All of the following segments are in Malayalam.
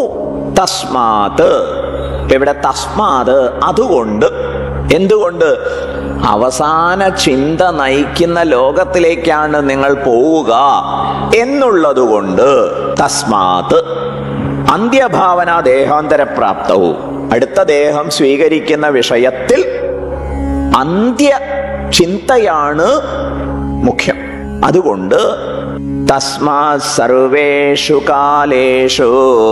തസ്മാത് ഇവിടെ തസ്മാത് അതുകൊണ്ട് എന്തുകൊണ്ട് അവസാന ചിന്ത നയിക്കുന്ന ലോകത്തിലേക്കാണ് നിങ്ങൾ പോവുക എന്നുള്ളതുകൊണ്ട് തസ്മാത് അന്ത്യഭാവന ദേഹാന്തരപ്രാപ്തവും അടുത്ത ദേഹം സ്വീകരിക്കുന്ന വിഷയത്തിൽ അന്ത്യ ചിന്തയാണ് മുഖ്യം അതുകൊണ്ട് തസ്മാ സർവേഷു കാലേഷു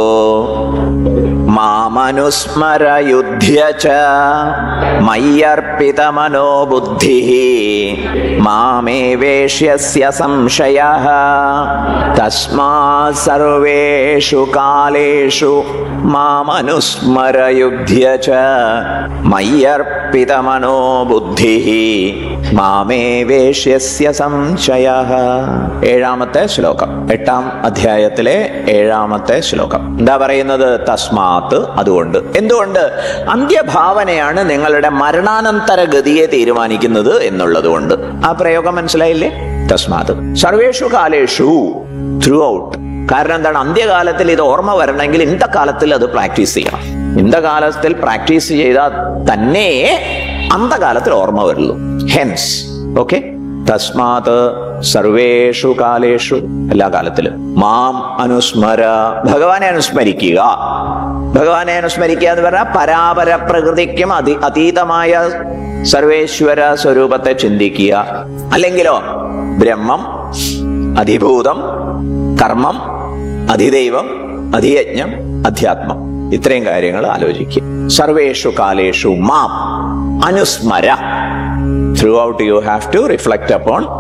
മാമനുസ്മരയുധ്യ ച മയ്യർപ്പിത മനോബുദ്ധി മാമേ വേഷ്യസ്യ സംശയ തസ്മാ സർവേഷു കാലേഷു മാമനുസ്മരയുധ്യ ച മയ്യർപ്പിത മനോബുദ്ധി മാമേ വേഷ്യസ്യ സംശയ ഏഴാമത്തെ ശ്ലോകം എട്ടാം അധ്യായത്തിലെ ഏഴാമത്തെ ശ്ലോകം എന്താ പറയുന്നത് തസ്മാത്ത് അതുകൊണ്ട് എന്തുകൊണ്ട് അന്ത്യഭാവനയാണ് നിങ്ങളുടെ മരണാനന്തര ഗതിയെ തീരുമാനിക്കുന്നത് എന്നുള്ളത് കൊണ്ട് ആ പ്രയോഗം മനസ്സിലായില്ലേ തസ്മാത്ത് സർവേഷു കാലേഷു ത്രൂ ഔട്ട് കാരണം എന്താണ് അന്ത്യകാലത്തിൽ ഇത് ഓർമ്മ വരണമെങ്കിൽ ഇന്ന കാലത്തിൽ അത് പ്രാക്ടീസ് ചെയ്യണം ഇന്ന കാലത്തിൽ പ്രാക്ടീസ് ചെയ്താൽ തന്നെ അന്തകാലത്തിൽ ഓർമ്മ വരുള്ളൂ ഹെൻസ് ഓക്കെ തസ്മാത് സർവേഷു കാലേഷു എല്ലാ കാലത്തിലും മാം അനുസ്മര ഭഗവാനെ അനുസ്മരിക്കുക ഭഗവാനെ അനുസ്മരിക്കുക എന്ന് പറഞ്ഞാൽ പരാപര പ്രകൃതിക്കും അതി അതീതമായ സർവേശ്വര സ്വരൂപത്തെ ചിന്തിക്കുക അല്ലെങ്കിലോ ബ്രഹ്മം അധിഭൂതം കർമ്മം അധിദൈവം അധിയജ്ഞം അധ്യാത്മം ഇത്രയും കാര്യങ്ങൾ ആലോചിക്കുക സർവേഷു കാലേഷു മാം അനുസ്മര throughout you have to reflect upon